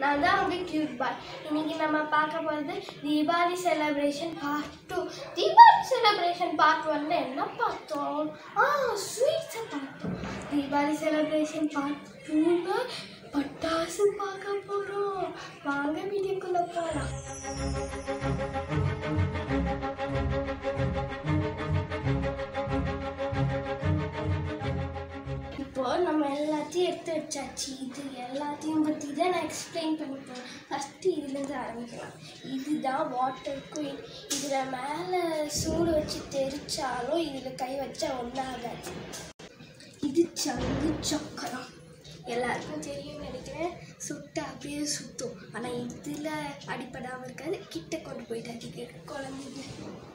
நான் தான் உங்க கியூட் பாய் இன்னைக்கு நம்ம பார்க்க போகிறது Deepavali celebration part two Deepavali celebration part ஒன்ல என்ன பார்த்தோம் ஆ ஸ்வீட்ஸை பார்த்தோம் தீபாவளி செலிப்ரேஷன் பார்ட் டூல பட்டாசு பார்க்க போகிறோம் வாங்க வீடியோக்குள்ள போகலாம் இப்போ நம்ம எல்லாத்தையும் எடுத்து வச்சாச்சு இது எல்லாத்தையும் பற்றி தான் நான் எக்ஸ்பிளைன் பண்ண போகிறேன் ஃபஸ்ட்டு இதுலேருந்து ஆரம்பிக்கலாம் இதுதான் வாட்டர் குயின் இதில் மேலே சூடு வச்சு தெரிச்சாலும் இதில் கை வச்சா ஒன்றாகாது இது சங்கு சக்கரம் எல்லாருக்கும் தெரியும் நினைக்கிறேன் சுட்டு அப்படியே சுத்தும் ஆனால் இதில் அடிப்படாமல் இருக்காது கிட்ட கொண்டு போயிட்டு அடிக்க குழந்தைங்க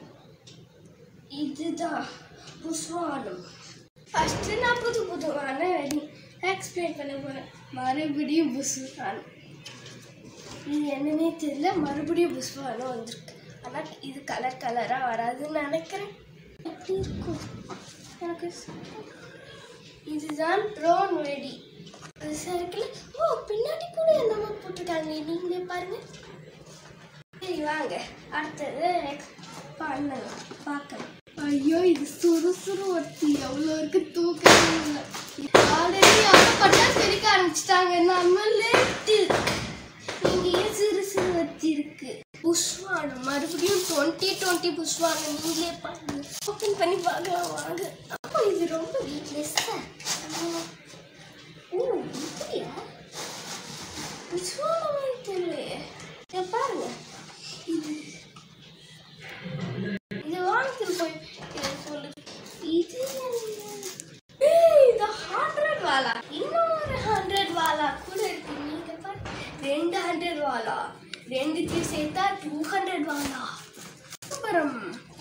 இதுதான் புஷ்வானம் ஃபஸ்ட்டு நான் புது புதுவான வெடி எக்ஸ்பிளைன் பண்ண போகிறேன் மறுபடியும் புஷ்வானம் இது என்னன்னே தெரியல மறுபடியும் புஷ்வானம் வந்திருக்கு ஆனால் இது கலர் கலராக வராதுன்னு நினைக்கிறேன் எப்படி இருக்கும் எனக்கு இதுதான் ட்ரோன் வெடி அது சறுக்கல ஓ பின்னாடி கூட என்னமோ போட்டிருக்காங்க நீங்களே பாருங்க சரி வாங்க அடுத்தது பண்ணலாம் பார்க்கலாம் ஐயோ இது சுறு சுறு ஒருத்தி எவ்வளோ இருக்கு தூக்கம் ஆல்ரெடி அவங்க பட்டாசு வெடிக்க ஆரம்பிச்சிட்டாங்க நம்ம லேட்டு இங்கேயே சிறு சிறு வச்சு இருக்கு புஷ்வானம் மறுபடியும் டுவெண்ட்டி டுவெண்ட்டி புஷ்வானம் நீங்களே பாருங்க ஓப்பன் பண்ணி பார்க்கலாம் வாங்க அப்போ இது ரொம்ப வீட்லெஸ்ஸா ஓ இப்படியா புஷ்வானம் தெரியலையே இதை பாருங்க இது இது வாங்கிட்டு போய் இது சொல்லு இது என்ன? ஏய், இது ஹண்ட்ரட் வாலா இன்னும் ஒரு ஹண்ட்ரட் வாலா கூட இருக்கு நீங்க பாரு ரெண்டு ஹண்ட்ரட் வாலா ரெண்டுத்தையும் சேர்த்தா டூ ஹண்ட்ரட் வாலா அப்புறம்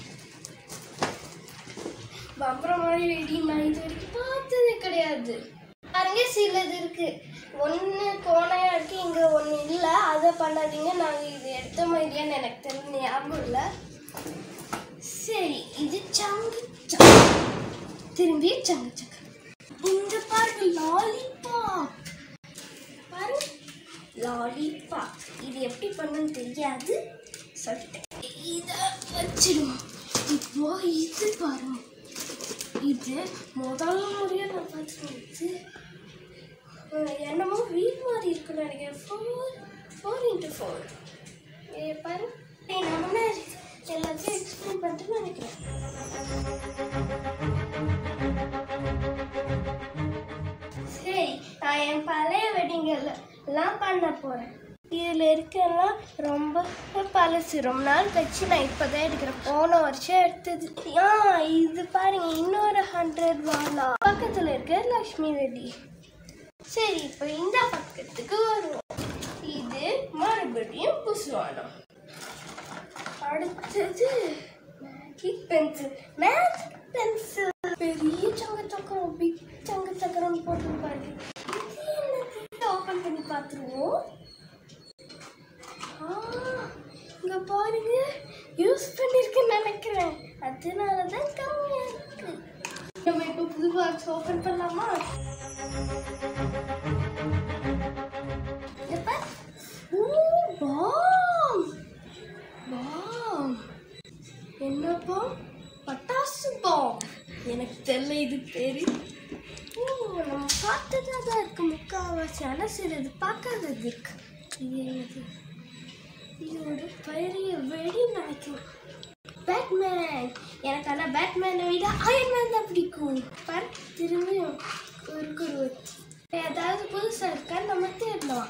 பம்பரம் மாதிரி வெடி நான் இது வரைக்கும் பார்த்ததே கிடையாது பாருங்க சிலது இருக்கு ஒன்று கோணையா இருக்கு இங்க ஒன்று இல்லை அதை பண்ணாதீங்க நாங்கள் இது எடுத்த மாதிரியான்னு எனக்கு தெரிஞ்ச ஞாபகம் இல்லை சரி இது சங்கு சக்கரம் திரும்பி சங்கு சக்கரம் இந்த பாருங்க லாலிபாப் பாருங்க லாலிபாப் இது எப்படி பண்ணணும்னு தெரியாது சொல்லிட்டேன் இதை வச்சிடுவோம் இப்போ இது பாருங்க இது முதல் முறையாக நான் பார்த்துருக்கேன் இது அஹ், என்னமோ வீல் மாதிரி இருக்குன்னு நினைக்கிறேன் ஃபோர் ஃபோர் இன்ட்டு ஃபோர் பாரு ஏய், நம்ம எல்லாத்தையும் எக்ஸ்பிளைன் பண்ணிட்டு நினைக்கிறேன் சரி நான் என் பழைய வெட்டிங்கள் எல்லாம் பண்ண போகிறேன் இதில் இருக்கெல்லாம் ரொம்ப பழசு ரொம்ப நாள் கழிச்சு நான் இப்போ தான் எடுக்கிறேன் போன வருஷம் எடுத்தது ஆ இது பாருங்க இன்னொரு ஹண்ட்ரட் வாலா பக்கத்தில் இருக்க லக்ஷ்மி வெடி சரி இப்போ இந்த பக்கத்துக்கு வருவோம் இது மறுபடியும் புஷ்வானம் அடுத்தது மேஜிக் பென்சில் மேஜிக் பென்சில் பெரிய சங்க சக்கரம் பிக் சங்க சக்கரம் போட்டு பாருங்க இது என்னது ஓப்பன் பண்ணி பார்த்துருவோம் ஆ, இங்க பாருங்க யூஸ் பண்ணிருக்கேன்னு நினைக்கிறேன் அதனால தான் கம்மியா இருக்கு நம்ம இப்போ புது பாக்ஸ் ஓப்பன் பண்ணலாமா இங்க பாரு. ஓ பாம் பாம் என்ன பாம் பட்டாசு பாம் எனக்கு தெரியல இது பேரு ஓ நம்ம பார்த்ததா தான் இருக்கு முக்கால்வாசி ஆனால் சிலது பார்க்காதது இருக்கு இது என்னது இது ஒரு பெரிய வெடி நினைக்கிறேன் பேட்மேன் எனக்கு ஆனால் பேட்மேனை விட அயன்மேன் தான் பிடிக்கும் பாரு திரும்பியும் ஒரு குரு ஏதாவது புதுசாக இருக்கான்னு நம்ம தேடலாம்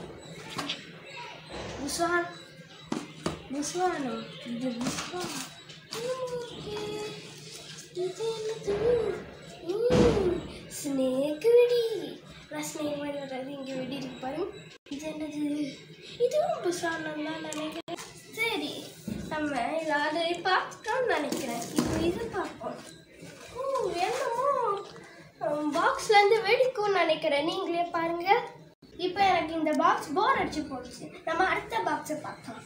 புஸ்வான் புஸ்வானம் இது புஸ்வான் இது என்னது ஸ்னேக் வெடி நான் ஸ்னேக் மாதிரி வராது இங்கே வெடி இருக்கு பாருங்க இது என்னது இதுவும் புஸ்வானம் தான் நினைக்கிறேன் சரி நம்ம இதை ஆல்ரெடி பார்த்துட்டோம்னு நினைக்கிறேன் இப்போ இது பார்ப்போம் ஓ என்னமோ பாக்ஸ்லேருந்து வெடிக்கும்னு நினைக்கிறேன் நீங்களே பாருங்க இப்போ எனக்கு இந்த பாக்ஸ் போர் அடிச்சு போச்சு நம்ம அடுத்த பாக்ஸை பார்க்கலாம்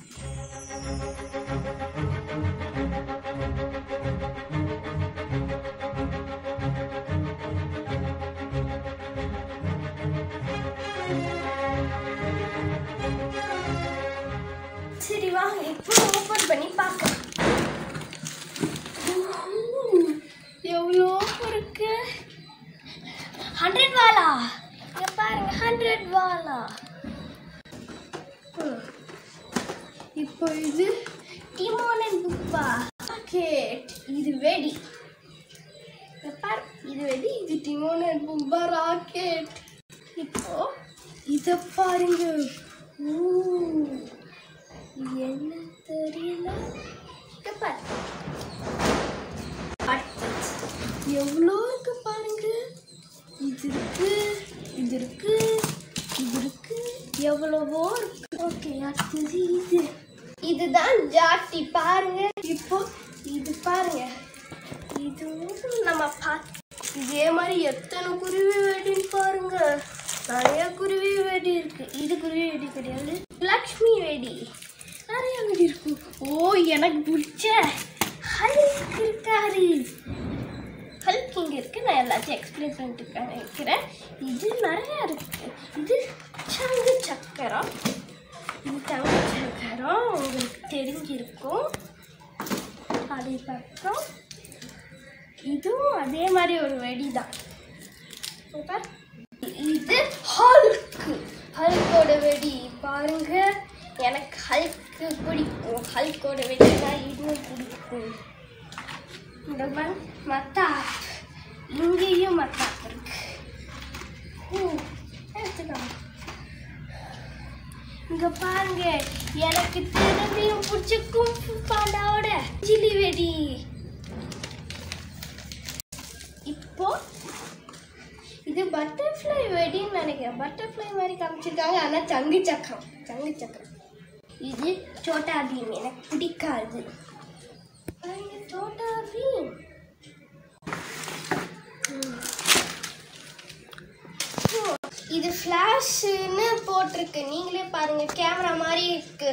சரி வாங்க இப்போ ஓப்பன் பண்ணி பார்க்கலாம் எவ்வளோ இருக்கு ஹண்ட்ரட் வாலா இங்க பாருங்க ஹண்ட்ரட் வாலா ம். இப்போ இது டிமோன் அண்ட் புப்பா ராக்கெட் இது வெடி இங்க பாரு இது வெடி இது டிமோன் அண்ட் புப்பா ராக்கெட் இப்போ இத பாருங்க ஊ, இது என்ன தெரியல இங்க பாரு அடுத்தது. எவ்வளோ இருக்கு பாருங்க இது இருக்கு இது இருக்கு இது இருக்கு எவ்வளவோ இருக்கு ஓகே அடுத்தது இது இதுதான் ஜாட்டி பாருங்க இப்போ இது பாருங்க இது நம்ம பார்த்து இதே மாதிரி எத்தனை குருவி வெடின்னு பாருங்க நிறைய குருவி வெடி இருக்கு இது குருவி வெடி கிடையாது லக்ஷ்மி வெடி நிறைய வெடி இருக்கு ஓ எனக்கு பிடிச்ச ஹல்க் இருக்காரு ஹல்க் இங்கே இருக்கு நான் எல்லாத்தையும் எக்ஸ்பிளைன் பண்ணிட்டு இருக்கிறேன் இது நிறைய இருக்கு இது சங்கு சக்கரம் இது தங்க சக்கரம் உங்களுக்கு தெரிஞ்சிருக்கும் அதுக்கப்புறம் இதுவும் அதே மாதிரி ஒரு வெடி தான் இது ஹல்க்கு ஹல்கோட வெடி பாருங்க எனக்கு ஹல்க்கு பிடிக்கும் ஹல்கோட வெடினா இதுவும் பிடிக்கும் இந்த மாதிரி மத்தாப் இங்கேயும் மத்தாப் இருக்கு ம், எடுத்துக்கலாம் இங்க பாருங்க எனக்கு திரும்பியும் பிடிச்ச கும்பு பாண்டாவோட சில்லி வெடி இப்போ இது பட்டர்ஃப்ளை வெடின்னு நினைக்கிறேன் பட்டர்ஃப்ளை மாதிரி காமிச்சிருக்காங்க ஆனால் சங்கு சக்கரம் சங்கு சக்கரம் இது சோட்டா பீம் எனக்கு பிடிக்காது பாருங்க, சோட்டா பீம் ம். ஓ, இது ஃப்ளாஷ்னு போட்டிருக்கு நீங்களே பாருங்க கேமரா மாதிரி இருக்கு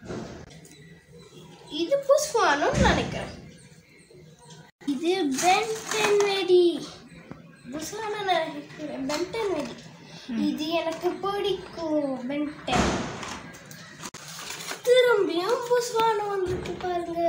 இது புஷ்வானம்னு நினைக்கிறேன் இது பென்டன் வெடி புஷ்வான நினைக்கிறேன் பென்டன் வெடி இது எனக்கு பிடிக்கும் பென்டன் திரும்பியும் புஷ்வானம் வந்துட்டு பாருங்க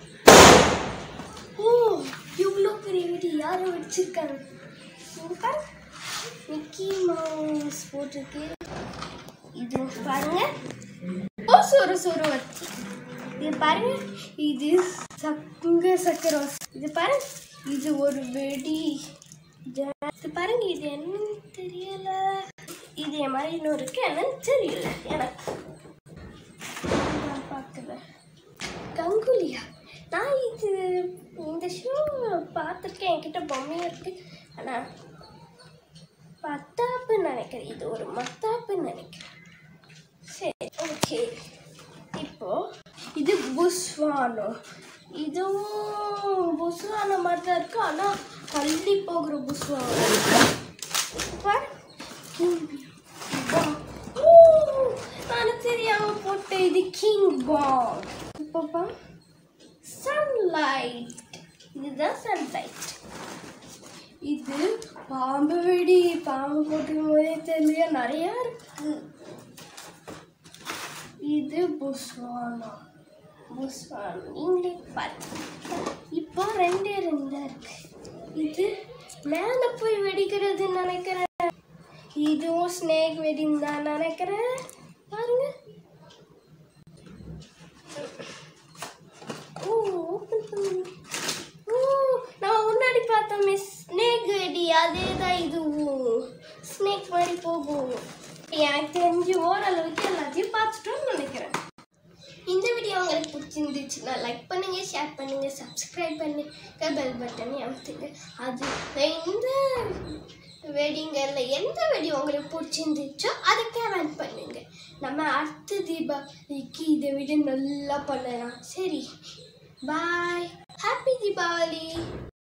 ஓ இவ்வளோ பெரிய வெடி யாரும் வச்சிருக்காங்க இங்க பாரு. மிக்கி மவுஸ் போட்டிருக்கு இது பாருங்க ஓ சொரு சொரு வச்சு இது பாருங்க இது சங்க சக்கரம் இது பாருங்க இது ஒரு வெடி இது இது பாருங்க இது என்னன்னு தெரியல இதே மாதிரி இன்னும் இருக்கு என்னன்னு தெரியல எனக்கு நான் பார்க்கல கங்குலியா நான் இது இந்த ஷோ பார்த்துருக்கேன் என்கிட்ட பொம்மையும் இருக்கு ஆனால் மத்தாப்புன்னு நினைக்கிறேன் இது ஒரு மத்தாப்புன்னு நினைக்கிறேன் சரி ஓகே இப்போ இது புஸ்வானம் இதுவும் புஸ்வானம் மாதிரி தான் இருக்கு ஆனால் தள்ளி போகிற புஸ்வானம் பார். Ball. ஊ, நான் தெரியாம போட்டேன் இது கிங் பால் இப்போ சன்லைட் இதுதான் சன்லைட் இது பாம்பு வெடி பாம்பு போட்டுக்கும் போதே தெரியல நிறைய இருக்கு இது புஸ்வானம் புஸ்வானம் நீங்களே பாருங்க இப்போ ரெண்டே ரெண்டு இருக்கு இது மேலே போய் வெடிக்கிறதுன்னு நினைக்கிறேன் இதுவும் ஸ்னேக் வெடின்னு தான் நினைக்கிறேன் பாருங்க ஓ ஓப்பன் பண்ணு ஓ நம்ம முன்னாடி பார்த்தோமே ஸ்னேக் வெடி அதே தான் இதுவும் ஸ்னேக் மாதிரி போகும் எனக்கு தெரிஞ்சு ஓரளவுக்கு எல்லாத்தையும் பார்த்துட்டோம்னு நினைக்கிறேன் இந்த வீடியோ உங்களுக்கு பிடிச்சிருந்துச்சுன்னா லைக் பண்ணுங்க ஷேர் பண்ணுங்க சப்ஸ்கிரைப் பண்ணுங்க பெல் பட்டனை அமுத்துங்க அது இந்த வெடிங்கல்ல எந்த வெடி உங்களுக்கு பிடிச்சிருந்துச்சோ அதை கமெண்ட் பண்ணுங்க நம்ம அடுத்த தீபாவளிக்கு இதை விட நல்லா பண்ணலாம் சரி பாய் ஹாப்பி தீபாவளி